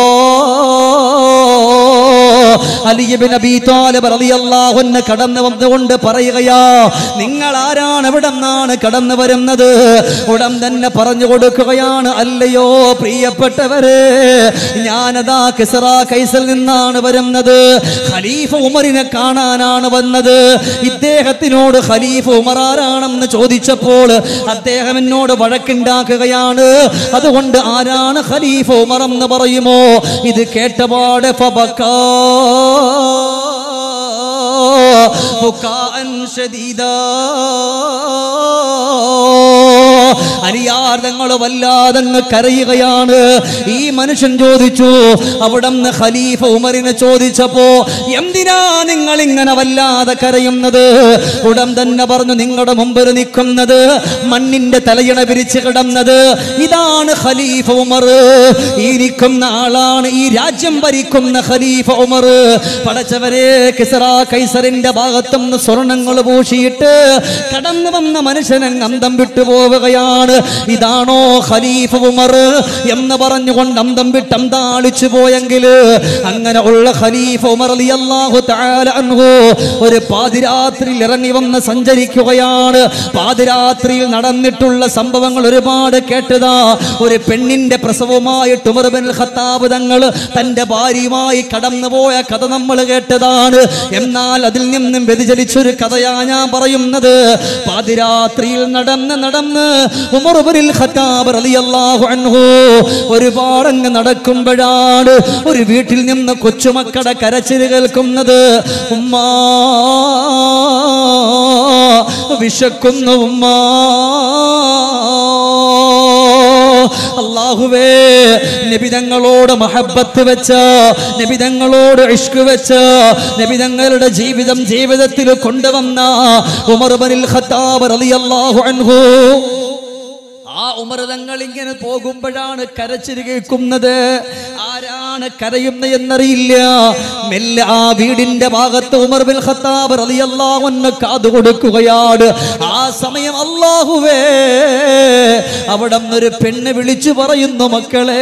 അലിയബിൻ അബി താലിബ് റളിയല്ലാഹു അൻഹു കടന്നു വന്നുകൊണ്ട് പറയുകയാ നിങ്ങൾ ആരാണ് എവിടെ നിന്നാണ് കടന്നു വരുന്നത് ഉടൻ തന്നെ പറഞ്ഞു കൊടുക്കുകയാണ് അല്ലയോ പ്രിയപ്പെട്ടവരെ ഞാനതാ കിസറ കൈസൽ നിന്നാണ് വരുന്നത് ഖലീഫ ഉമറിനെ കാണാനാണ് വന്നത് ഇദ്ദേഹത്തിനോട് ഖലീഫ ഉമർ ആരാണെന്ന് ചോദിച്ചപ്പോൾ അദ്ദേഹം എന്നോട് വഴക്കുണ്ടാക്കുകയാണ് അതുകൊണ്ട് ആരാണ് ഖലീഫ ഉമർ എന്ന് പറയുമോ ഇത് കേട്ടപാട് ഫബക്കാ ബുക്കാഅൻ ശദീദാ അനിയാർദങ്ങൾ വല്ലാതങ്ങ് കരയുകയാണ് ഈ മനുഷ്യൻ ചോദിച്ചു അവിടെ നിന്ന് ഖലീഫ ഉമറിനെ ചോദിച്ചപ്പോ എന്തിനാ നിങ്ങൾ ഇങ്ങനെ വല്ലാതെ കരയുന്നത് ഉടൻ തന്നെ പറഞ്ഞു നിങ്ങളുടെ മുമ്പിൽ നിൽക്കുന്നത് മണ്ണിന്റെ തലയിണ പിരിച്ച് കിടന്നത് ഇതാണ് ഖലീഫ ഉമർ ഈ നിൽക്കുന്ന ആളാണ് ഈ രാജ്യം ഭരിക്കുന്ന ഖലീഫ ഉമർ പടച്ചവരെ കിസറ കൈസറിന്റെ ഭാഗത്തുനിന്ന് സ്വർണങ്ങൾ പൂശിയിട്ട് കടന്നു വന്ന മനുഷ്യനെ അന്തം വിട്ടു പോവുകയാണ് ഇതാണോ ഖലീഫ ഉമർ എന്ന് പറഞ്ഞുകൊണ്ട് അന്തം വിട്ട് അന്താളിച്ചു പോയെങ്കിൽ അങ്ങനെ ഉള്ള ഖലീഫ ഉമർ റളിയല്ലാഹു തആല അൻഹു ഒരു പാതിരാത്രിയിൽ ഇറങ്ങി വന്ന് സഞ്ചരിക്കുകയാണ് പാതിരാത്രിയിൽ നടന്നിട്ടുള്ള സംഭവങ്ങൾ ഒരുപാട് കേട്ടതാ ഒരു പെണ്ണിന്റെ പ്രസവമായിട്ട് ഉമർ ബിൻ ഖത്താബ് തങ്ങൾ തന്റെ ഭാര്യയുമായി കടന്നുപോയ കഥ നമ്മൾ കേട്ടതാണ് എന്നാൽ അതിൽ നിന്നും വ്യതിചലിച്ചൊരു കഥയാ ഞാൻ പറയുന്നത് പാതിരാത്രിയിൽ നടന്ന് നടന്ന് ഉമർ ബിൻ ഖത്താബ് റളിയല്ലാഹു അൻഹു ഒരുപാട് അങ്ങ് നടക്കുമ്പോഴാണ് ഒരു വീട്ടിൽ നിന്ന് കൊച്ചുമക്കളുടെ കരച്ചിൽ കേൾക്കുന്നത് ഉമ്മാ വിശക്കുന്നു ഉമ്മാ അള്ളാഹുവേ നബിതങ്ങളോട് മഹബത്ത് വെച്ച് നബിതങ്ങളോട് ഇഷ്ക് വെച്ച് നബിതങ്ങളുടെ ജീവിതം ജീവിതത്തിൽ കൊണ്ടുവന്ന ഉമർ ബനിൽ ഖത്താബ് റളിയല്ലാഹു അൻഹു ആ ഉമർ തങ്ങൾ ഇങ്ങനെ പോകുമ്പോഴാണ് കരച്ചിൽ കേൾക്കുന്നത് ആരാണ് കരയുന്ന എന്നറിയില്ല മെല്ലെ ആ വീടിന്റെ ഭാഗത്ത് ഉമർ ബിൻ ഖത്താബ് റളിയല്ലാഹു അൻഹു കാതു കൊടുക്കുകയാണ് ആ സമയം അല്ലാഹുവേ അവിടെ ഒരു പെണ്ണ് വിളിച്ചു പറയുന്നു മക്കളെ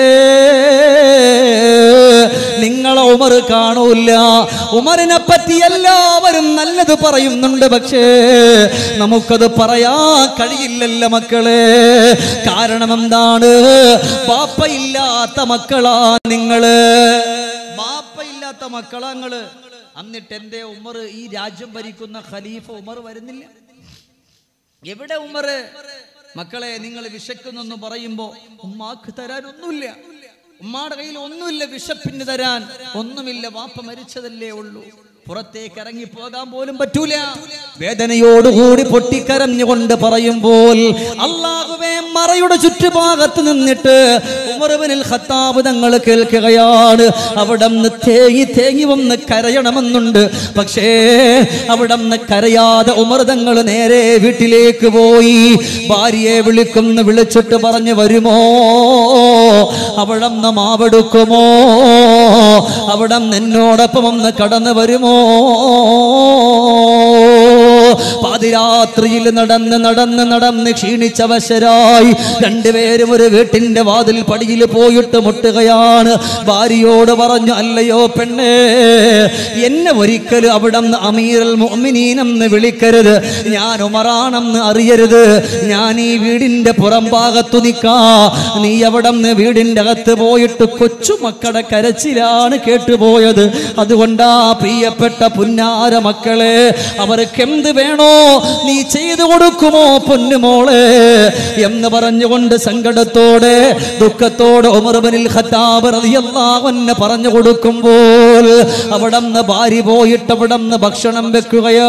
നിങ്ങളെ ഉമർ കാണൂല ഉമറിനെ പറ്റി എല്ലാവരും നല്ലത് പറയുന്നുണ്ട് പക്ഷേ നമുക്കത് പറയാൻ കഴിയില്ലല്ലോ മക്കളെ കാരണം എന്താണ് ബാപ്പയില്ലാത്ത മക്കളാ നിങ്ങള് ബാപ്പയില്ലാത്ത മക്കളാ നിങ്ങള് എന്നിട്ട് എന്റെ ഉമർ ഈ രാജ്യം ഭരിക്കുന്ന ഖലീഫ ഉമർ വരുന്നില്ല എവിടെ ഉമർ മക്കളെ നിങ്ങൾ വിശക്കുന്നെന്ന് പറയുമ്പോ ഉമ്മാക്ക് തരാൻ ഒന്നുമില്ല ഉമ്മാടെ കയ്യിൽ ഒന്നുമില്ല വിശപ്പിന് തരാൻ ഒന്നുമില്ല വാപ്പ മരിച്ചതല്ലേ ഉള്ളൂ പുറത്തേക്ക് ഇറങ്ങി പോകാൻ പോലും പറ്റൂല വേദനയോടുകൂടി പൊട്ടിക്കരഞ്ഞുകൊണ്ട് പറയുമ്പോൾ അള്ളാഹുവേ മറയുടെ ചുറ്റുഭാഗത്ത് നിന്നിട്ട് ഉമറുബനിൽ ഖത്താബ് തങ്ങൾ കേൾക്കുകയാണ് അവിടെ നിന്ന് തേങ്ങി തേങ്ങി വന്ന് കരയണമെന്നുണ്ട് പക്ഷേ അവിടെ നിന്ന് കരയാതെ ഉമർ തങ്ങൾ നേരെ വീട്ടിലേക്ക് പോയി ഭാര്യയെ വിളിക്കുന്നു വിളിച്ചിട്ട് പറഞ്ഞു വരുമോ അവിടെ നിന്ന് മാവെടുക്കുമോ അവിടെ എന്നോടൊപ്പം ഒന്ന് കടന്നു വരുമോ പാതിരാത്രിയിൽ നടന്ന് നടന്ന് നടന്ന് ക്ഷീണിച്ചവശരായി രണ്ടുപേരും ഒരു വീട്ടിന്റെ വാതിൽ പടിയിൽ പോയിട്ട് മുട്ടുകയാണ് ഭാര്യയോട് പറഞ്ഞു അല്ലയോ പെണ്ണേ എന്നെ ഒരിക്കലും അവിടെ നിന്ന് അമീറൽ മുഅ്മിനീനെന്ന് വിളിക്കരുത് ഞാൻ ഉമറാണെന്ന് അറിയരുത് ഞാൻ ഈ വീടിന്റെ പുറം ഭാഗത്തു നിൽക്കാ നീ അവിടെ നിന്ന് വീടിന്റെ അകത്ത് പോയിട്ട് കൊച്ചുമക്കളുടെ കരച്ചിലാണ് കേട്ടുപോയത് അതുകൊണ്ടാ പ്രിയപ്പെട്ട പുന്നാര മക്കളെ അവർക്ക് എന്ത് വേണോ നീ ചെയ്തു കൊടുക്കുമോ പൊന്നുമോളെ എന്ന് പറഞ്ഞുകൊണ്ട് സങ്കടത്തോടെ ദുഃഖത്തോടെ ഉമർബനിൽ ഖത്താബ് റളിയല്ലാഹു അൻഹു പറഞ്ഞു കൊടുക്കുമ്പോൾ അവിടന്ന് ഭാര്യ പോയിട്ട് അവിടന്ന് ഭക്ഷണം വെക്കുകയോ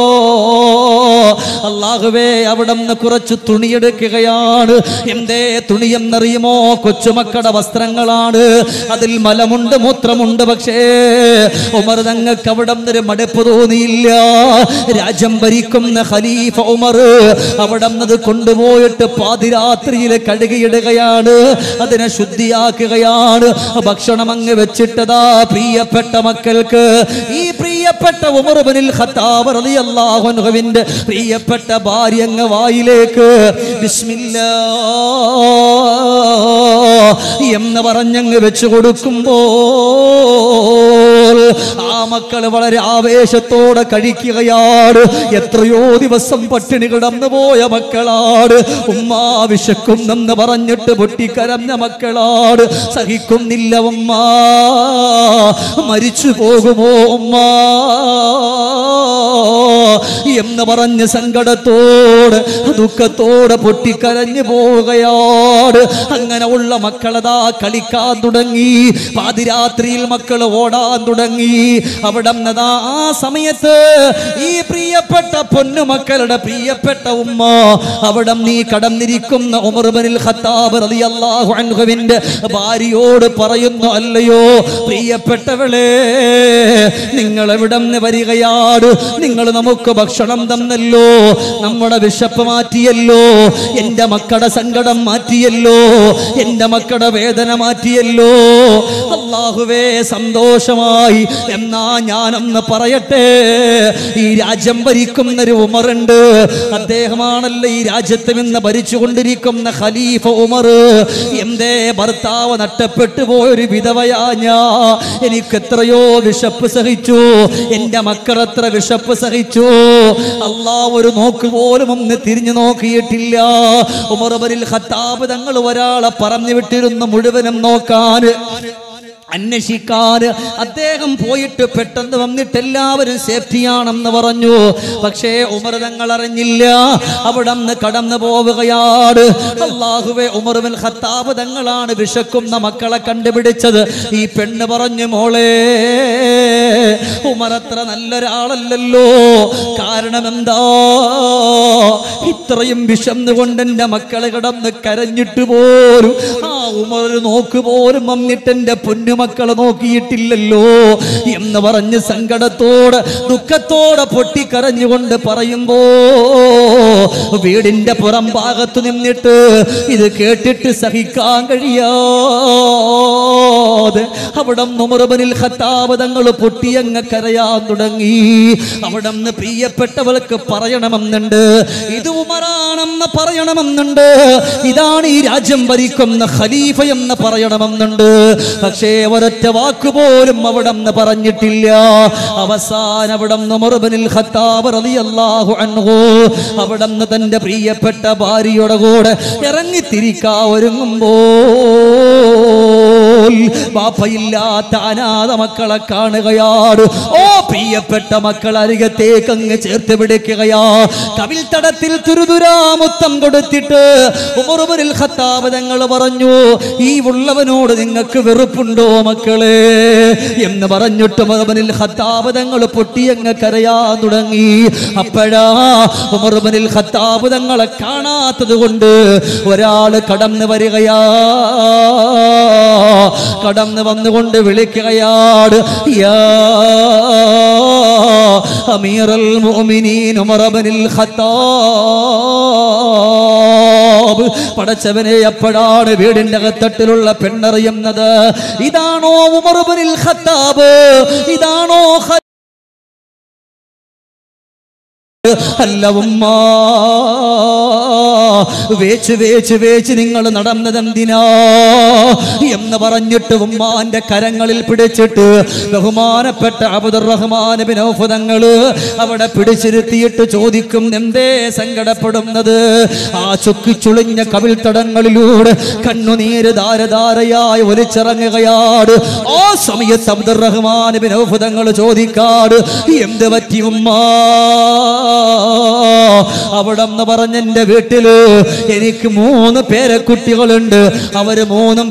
അള്ളാഹുവേ അവിടന്ന് കുറച്ച് തുണിയെടുക്കുകയാണ് എന്തേ തുണി എന്നറിയുമോ കൊച്ചുമക്കളുടെ വസ്ത്രങ്ങളാണ് അതിൽ മലമുണ്ട് മൂത്രമുണ്ട് പക്ഷേ ഉമർ തങ്ങൾക്ക് അവിടെ ഒരു മടുപ്പ് തോന്നിയില്ല രാജ്യം ഭരിക്കുന്ന ഖലീഫ ഉമർ അവിടെ അത് കൊണ്ടുപോയിട്ട് പാതിരാത്രിയിൽ കഴുകിയിടുകയാണ് അതിനെ ശുദ്ധിയാക്കുകയാണ് ഭക്ഷണം അങ്ങ് വെച്ചിട്ടതാ പ്രിയപ്പെട്ട മക്കൾക്ക് ഈ പ്രിയപ്പെട്ട ഉമർബനിൽ ഖത്താബ് റളിയല്ലാഹു അൻഹുവിന്റെ പ്രിയപ്പെട്ട ഭാര്യ അങ്ങ് വായിലേക്ക് ബിസ്മില്ലാ എന്ന് പറഞ്ഞങ്ങ് വെച്ചു കൊടുക്കുമ്പോൾ ആ മക്കൾ വളരെ ആവേശത്തോടെ കഴിക്കുകയാണ് എത്രയോ ദിവസം പട്ടിണി കിടന്നു പോയ മക്കളാണ് ഉമ്മ വിശക്കുന്നെന്ന് പറഞ്ഞിട്ട് പൊട്ടിക്കരഞ്ഞ മക്കളാണ് സഹിക്കുന്നില്ല ഉമ്മ മരിച്ചു പോകുമോ ഉമ്മ എന്ന് പറഞ്ഞ് സങ്കടത്തോട് ദുഃഖത്തോടെ പൊട്ടിക്കരഞ്ഞു പോവുകയാണ് അങ്ങനെ ഉള്ള മക്കളതാ കളിക്കാൻ തുടങ്ങി പാതിരാത്രിയിൽ മക്കൾ ഓടാൻ തുടങ്ങി അവിടെ നിന്നതാ ആ സമയത്ത് ഈ പ്രിയപ്പെട്ട പൊന്നുമക്കളുടെ പ്രിയപ്പെട്ട ഉമ്മ അവിടെ നീ കടന്നിരിക്കുന്ന ഉമർബനിൽ ഖത്താബ് റളിയല്ലാഹു അൻഹുവിന്റെ ഭാര്യയോട് പറയുന്നു അല്ലയോ പ്രിയപ്പെട്ടവളെ നിങ്ങൾ എവിടെ നിന്ന് വരികയാണ് നിങ്ങൾ നമുക്ക് ഭക്ഷണം തന്നല്ലോ നമ്മുടെ വിശപ്പ് മാറ്റിയല്ലോ എൻ്റെ മക്കളുടെ സങ്കടം മാറ്റിയല്ലോ എൻ്റെ മക്കളുടെ വേദന മാറ്റിയല്ലോ അള്ളാഹുവേ സന്തോഷമായി എന്നാ ഞാനൊന്ന് പറയട്ടെ ഈ രാജ്യം ഭരിക്കുന്ന ഒരു ഉമറുണ്ട് അദ്ദേഹമാണല്ലോ ഈ രാജ്യത്ത് നിന്ന് ഭരിച്ചുകൊണ്ടിരിക്കുന്ന ഖലീഫ ഉമർ എന്തേ ഭർത്താവ് നഷ്ടപ്പെട്ടു പോയൊരു വിധവയാ ഞാ എനിക്ക് എത്രയോ വിശപ്പ് സഹിച്ചു എൻ്റെ മക്കൾ എത്ര വിശപ്പ് സഹിച്ചു അള്ളാ ഒരു നോക്ക് പോലും ഒന്ന് തിരിഞ്ഞു നോക്കിയിട്ടില്ല ഉമർബരിൽ ഖത്താബ് തങ്ങൾ ഒരാളെ പറഞ്ഞു വിട്ടിരുന്നു മുഴുവനും നോക്കാൻ അന്വേഷിക്കാൻ അദ്ദേഹം പോയിട്ട് പെട്ടെന്ന് വന്നിട്ട് എല്ലാവരും സേഫ്റ്റിയാണെന്ന് പറഞ്ഞു പക്ഷേ ഉമർ തങ്ങൾ അറിഞ്ഞില്ല അവിടെ നിന്ന് കടന്നു പോവുകയാണ് അള്ളാഹുവെ ഉമർബിൻ ഖത്താബ് തങ്ങളാണ് വിശക്കുന്ന മക്കളെ കണ്ടുപിടിച്ചത് ഈ പെണ്ണ് പറഞ്ഞു മോളെ ഉമർ അത്ര നല്ലൊരാളല്ലല്ലോ കാരണം എന്താ ഇത്രയും വിശന്നുകൊണ്ട് എൻ്റെ മക്കളെ കിടന്ന് കരഞ്ഞിട്ട് പോലും ആ ഉമർ ഒരു നോക്ക് പോലും വന്നിട്ട് എൻ്റെ പൊന്നുമക്കളെ നോക്കിയിട്ടില്ലല്ലോ എന്ന് പറഞ്ഞ് സങ്കടത്തോടെ ദുഃഖത്തോടെ പൊട്ടിക്കരഞ്ഞുകൊണ്ട് പറയുമ്പോ വീടിന്റെ പുറം ഭാഗത്ത് നിന്നിട്ട് ഇത് കേട്ടിട്ട് സഹിക്കാൻ കഴിയാതെ അവിടെ നുമറുബനിൽ ഖത്താബ് തങ്ങൾ പൊട്ടിയങ്ങ് കരയാൻ തുടങ്ങി അവിടെ നിന്ന് പ്രിയപ്പെട്ടവൾക്ക് പറയണമെന്നുണ്ട് ഇത് ഉമറാണെന്ന് പറയണമെന്നുണ്ട് ഇതാണ് ഈ രാജ്യം ഭരിക്കുന്ന ഖലീഫ എന്ന് പറയണമെന്നുണ്ട് പക്ഷേ ഒരൊറ്റ വാക്കുപോലും അവിടെ നിന്ന് പറഞ്ഞിട്ടില്ല അവസാനം അവിടെ നിന്ന് ഉമറുബനിൽ ഖത്താബ് റളിയല്ലാഹു അൻഹു അവിടെ നിന്ന് തന്റെ പ്രിയപ്പെട്ട ഭാര്യയുടെ കൂടെ ഇറങ്ങിത്തിരിക്കാ ഒരുങ്ങുമ്പോൾ ബാപ്പയില്ലാത്ത അനാഥ മക്കളെ കാണുകയാണ് ഓ പ്രിയപ്പെട്ട മക്കൾ അരികത്തേക്ക് അങ്ങ് ചേർത്ത് പിടിക്കുകയാ കവിൽ തടത്തിൽ തുരുതുരാ മുത്തം കൊടുത്തിട്ട് ഉമറുബനിൽ ഖത്താബ് തങ്ങൾ പറഞ്ഞു ഈ ഉള്ളവനോട് നിങ്ങൾക്ക് വെറുപ്പുണ്ടോ മക്കളെ എന്ന് പറഞ്ഞിട്ട് ഉമറുബനിൽ ഖത്താബ് തങ്ങൾ പൊട്ടിയങ്ങ് കരയാൻ തുടങ്ങി അപ്പോഴാ ഉമറുബനിൽ ഖത്താബ് തങ്ങളെ കാണാത്തത് കൊണ്ട് ഒരാള് കടന്നു വരികയാ കടന്നു വന്നുകൊണ്ട് വിളിക്കുകയാണ് യാ അമീറൽ മുഅ്മിനീൻ ഉമറബനിൽ ഖത്താബ് പടച്ചവനെ എപ്പോഴാണ് വീടിന്റെ അകത്തട്ടിലുള്ള പെണ്ണറിയുന്നത് ഇതാണോ ഉമറുബനിൽ ഖത്താബ് ഇതാണോ ഖ- അല്ല ഉമ്മ വേച്ച് വേച്ച് വേച്ച് നിങ്ങൾ നടന്നതെന്തിനാ എന്ന് പറഞ്ഞിട്ട് ഉമ്മാന്റെ കരങ്ങളിൽ പിടിച്ചിട്ട് ബഹുമാനപ്പെട്ട അബുദുർ റഹ്മാൻ ബിൻ ഔഫ് തങ്ങള് അവിടെ പിടിച്ചിരുത്തിയിട്ട് ചോദിക്കും എന്തേ സങ്കടപ്പെടുന്നത് ആ ചുക്കിച്ചുളിഞ്ഞ കവിൽ തടങ്ങളിലൂടെ കണ്ണുനീര് ധാരധാരയായി ഒലിച്ചിറങ്ങുകയാണ് ആ സമയത്ത് അബ്ദുർ റഹ്മാൻ ബിൻ ഔഫ് തങ്ങൾ ചോദിക്കാട് എന്ത് പറ്റി ഉമ്മ അവിടെ നിന്ന് പറഞ്ഞ എന്റെ വീട്ടില് എനിക്ക് മൂന്ന് പേരക്കുട്ടികളുണ്ട് അവര് മൂന്നും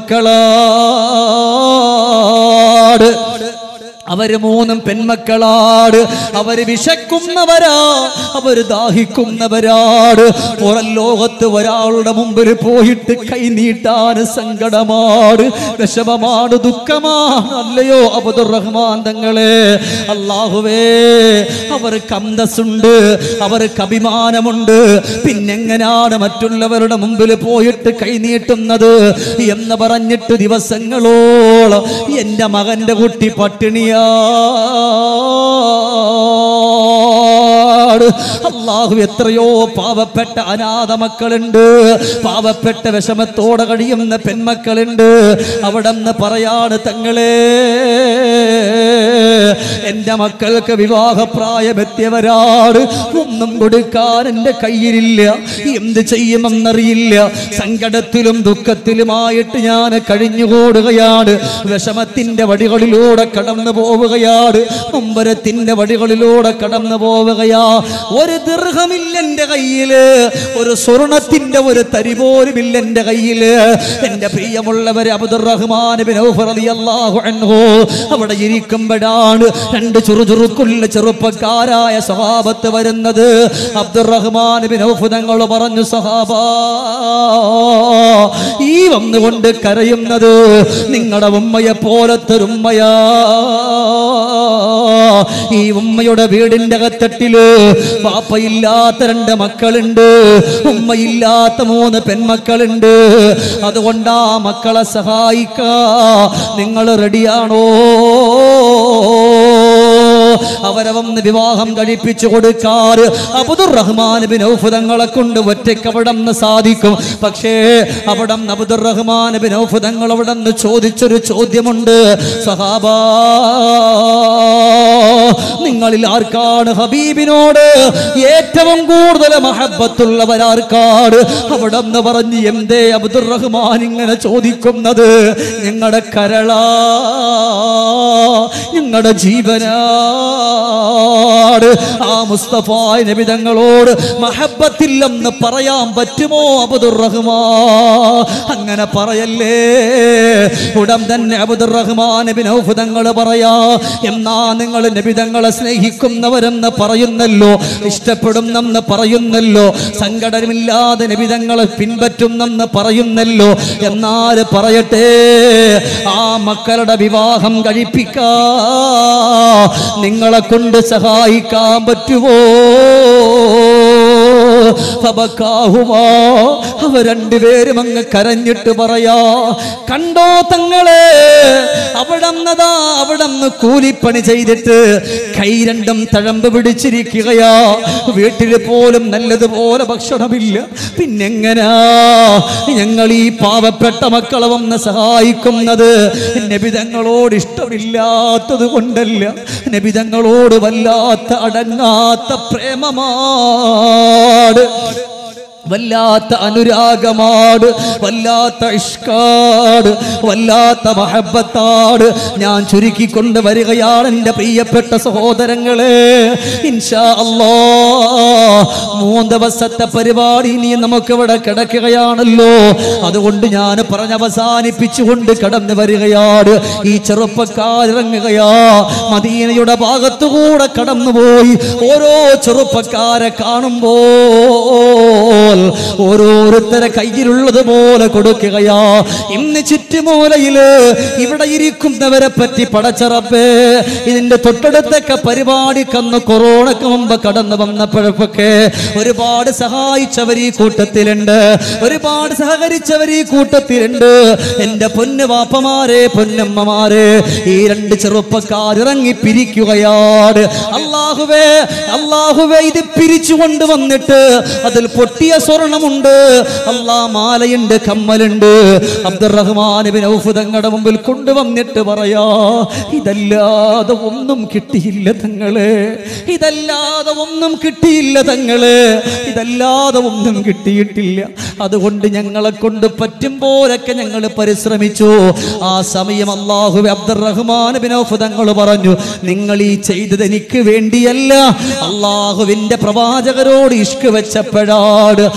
പെൺമക്കളാട് അവര് മൂന്നും പെൺമക്കളാട് അവര് വിശക്കുന്നവരാ അവര് ദാഹിക്കുന്നവരാട് പുറം ലോകത്ത് ഒരാളുടെ മുമ്പിൽ പോയിട്ട് കൈ നീട്ടാൻ സങ്കടമാണ് വിഷമമാണ് ദുഃഖമാണ് അല്ലയോ അബുദുർ റഹ്മാൻ തങ്ങളെ അള്ളാഹുവേ അവർക്ക് അന്തസ്സുണ്ട് അവർക്ക് അഭിമാനമുണ്ട് പിന്നെങ്ങനെയാണ് മറ്റുള്ളവരുടെ മുമ്പിൽ പോയിട്ട് കൈനീട്ടുന്നത് എന്ന് പറഞ്ഞിട്ട് ദിവസങ്ങളോളം എൻ്റെ മകൻ്റെ കുട്ടി പട്ടിണിയാണ് അള്ളാഹു എത്രയോ പാവപ്പെട്ട അനാഥ മക്കളുണ്ട് പാവപ്പെട്ട വിഷമത്തോടെ കഴിയുന്ന പെൺമക്കളുണ്ട് അവിടെ നിന്ന് പറയാണ് തങ്ങളെ എന്റെ മക്കൾക്ക് വിവാഹപ്രായമെത്തിയവരാണ് ഒന്നും കൊടുക്കാൻ എന്റെ കയ്യിലില്ല എന്ത് ചെയ്യുമെന്നറിയില്ല സങ്കടത്തിലും ദുഃഖത്തിലുമായിട്ട് ഞാൻ കഴിഞ്ഞുകൂടുകയാണ് വിഷമത്തിന്റെ വഴികളിലൂടെ കടന്നു പോവുകയാണ് മുമ്പരത്തിന്റെ വഴികളിലൂടെ കടന്നു പോവുകയാ ഒരു ദീർഘമില്ല എന്റെ കയ്യില് ഒരു സ്വർണത്തിന്റെ ഒരു തരി പോലും ഇല്ല എന്റെ കയ്യില് എന്റെ പ്രിയമുള്ളവര് അബ്ദുറഹ്മാൻ ബിൻ ഔഫ് റളിയല്ലാഹു അൻഹു അവിടെ ഇരിക്കുമ്പോഴാണ് രണ്ട് ചുറുചുറുക്കുള്ള ചെറുപ്പക്കാരായ സഹാബത്ത് വരുന്നത് അബ്ദുറഹ്മാൻ ബിൻ ഔഫ് തങ്ങൾ പറഞ്ഞു സഹാബ ഈ വന്നുകൊണ്ട് കരയുന്നത് നിങ്ങളുടെ ഉമ്മയെ പോലത്തെ ഒരു ഉമ്മയാ ഈ ഉമ്മയുടെ വീടിന്റെ അകത്തട്ടില് പാപ്പയില്ലാത്ത രണ്ട് മക്കളുണ്ട് ഉമ്മയില്ലാത്ത മൂന്ന് പെൺമക്കളുണ്ട് അതുകൊണ്ട് ആ മക്കളെ സഹായിക്കാ നിങ്ങൾ റെഡിയാണോ അവരെ വന്ന് വിവാഹം കഴിപ്പിച്ചു കൊടുക്കാറ് അബ്ദുർ റഹ്മാൻ ബിൻ ഔഫ് തങ്ങളെ കൊണ്ട് ഒറ്റയ്ക്ക് അവിടെ നിന്ന് സാധിക്കും പക്ഷേ അവിടെ അബ്ദുർ റഹ്മാൻ ബിൻ ഔഫ് തങ്ങൾ അവിടെ നിന്ന് ചോദിച്ചൊരു ചോദ്യമുണ്ട് സഹാബാ നിങ്ങളിൽ ആർക്കാണ് ഹബീബിനോട് ഏറ്റവും കൂടുതൽ മഹബത്തുള്ളവരാർക്കാണ് അവിടെ നിന്ന് പറഞ്ഞ് എന്തേ അബ്ദുർ റഹ്മാൻ ഇങ്ങനെ ചോദിക്കുന്നത് നിങ്ങളുടെ കരളാ ഞങ്ങളുടെ ജീവനാട് ആ മുസ്തഫ നബിതങ്ങളോട് മഹബത്തില്ലെന്ന് പറയാൻ പറ്റുമോ അബ്ദുർ റഹ്മാ അങ്ങനെ പറയല്ലേ ഉടൻ തന്നെ അബ്ദുർ റഹ്മാൻ നബി ഔഫ് തങ്ങൾ പറയാ എന്നാ നിങ്ങൾ നബിതങ്ങളെ സ്നേഹിക്കുന്നവരെന്ന് പറയുന്നല്ലോ ഇഷ്ടപ്പെടുന്നെന്ന് പറയുന്നല്ലോ സങ്കടമില്ലാതെ നബിതങ്ങളെ പിൻപറ്റുന്നെന്ന് പറയുന്നല്ലോ എന്നാൽ പറയട്ടെ ആ മക്കളുടെ വിവാഹം കഴിപ്പിക്കാ നിങ്ങളെ കൊണ്ട് സഹായിക്കാൻ പറ്റുമോ ഫബക്കാഹുമാ. അവ രണ്ടുപേരും അങ്ങ് കരഞ്ഞിട്ട് പറയാ കണ്ടോ തങ്ങളെ അവിടന്നതാ അവിടന്ന് കൂലിപ്പണി ചെയ്തിട്ട് കൈ രണ്ടും തഴമ്പ് പിടിച്ചിരിക്കുകയാ വീട്ടിൽ പോലും നല്ലതുപോലെ ഭക്ഷണമില്ല പിന്നെങ്ങനാ ഞങ്ങൾ ഈ പാവപ്പെട്ട മക്കളെ വന്ന് സഹായിക്കുന്നത് നബിതങ്ങളോട് ഇഷ്ടമില്ലാത്തത് കൊണ്ടല്ല നബിതങ്ങളോട് വല്ലാത്ത അടങ്ങാത്ത പ്രേമമാണ് വല്ലാത്ത അനുരാഗമാണ് വല്ലാത്ത ഇഷ്കാട് വല്ലാത്ത മഹബത്താണ് ഞാൻ ചുരുക്കിക്കൊണ്ട് വരികയാണ് എൻ്റെ പ്രിയപ്പെട്ട സഹോദരങ്ങളെ ഇൻഷാ അല്ലാ മൂന്ന് ദിവസത്തെ പരിപാടി ഇനി നമുക്കിവിടെ കിടക്കുകയാണല്ലോ അതുകൊണ്ട് ഞാൻ പറഞ്ഞ് അവസാനിപ്പിച്ചുകൊണ്ട് കടന്നു വരികയാണ് ഈ ചെറുപ്പക്കാരിറങ്ങുകയാ മദീനയുടെ ഭാഗത്തുകൂടെ കടന്നുപോയി ഓരോ ചെറുപ്പക്കാരെ കാണുമ്പോൾ ഓരോരുത്തരെ കയ്യിലുള്ളത് പോലെ കൊടുക്കുകയാ ഇന്ന് ചുറ്റുമൂലയില് ഇവിടെ ഇരിക്കുന്നവരെ പറ്റി പടച്ചറപ്പേ ഇതിന്റെ തൊട്ടടുത്തൊക്കെ പരിപാടിക്കന്ന് കൊറോണക്ക് മുമ്പ് കടന്നു വന്നപ്പോഴൊക്കെ ഒരുപാട് സഹായിച്ചവർ ഈ കൂട്ടത്തിലുണ്ട് ഒരുപാട് സഹകരിച്ചവർ ഈ കൂട്ടത്തിലുണ്ട് എന്റെ പൊന്നു വാപ്പമാരെ പൊന്നമ്മമാരെ ഈ രണ്ട് ചെറുപ്പക്കാർ ഇറങ്ങി പിരിക്കുകയാണ് അള്ളാഹുവേ അള്ളാഹുവേ ഇത് പിരിച്ചു കൊണ്ടുവന്നിട്ട് അതിൽ പൊട്ടിയ സ്വർണമുണ്ട് അള്ളാ മാലയുണ്ട് കമ്മലുണ്ട് അബ്ദുറഹ്മാൻ ബിൻ ഔഫ് തങ്ങളുടെ മുമ്പിൽ കൊണ്ടുവന്നിട്ട് പറയാ ഇതല്ലാതെ ഒന്നും കിട്ടിയില്ല തങ്ങളെ ഇതല്ലാതെ ഒന്നും കിട്ടിയില്ല തങ്ങളെ ഇതല്ലാതെ ഒന്നും കിട്ടിയിട്ടില്ല അതുകൊണ്ട് ഞങ്ങളെ കൊണ്ട് പറ്റും പോലൊക്കെ ഞങ്ങൾ പരിശ്രമിച്ചു ആ സമയം അള്ളാഹു അബ്ദുറഹ്മാൻ ബിൻ ഔഫ് തങ്ങൾ പറഞ്ഞു നിങ്ങൾ ഈ ചെയ്തത് എനിക്ക് വേണ്ടിയല്ല അള്ളാഹുവിന്റെ പ്രവാചകരോട് ഇഷ്ക് വെച്ചപ്പോഴാണ്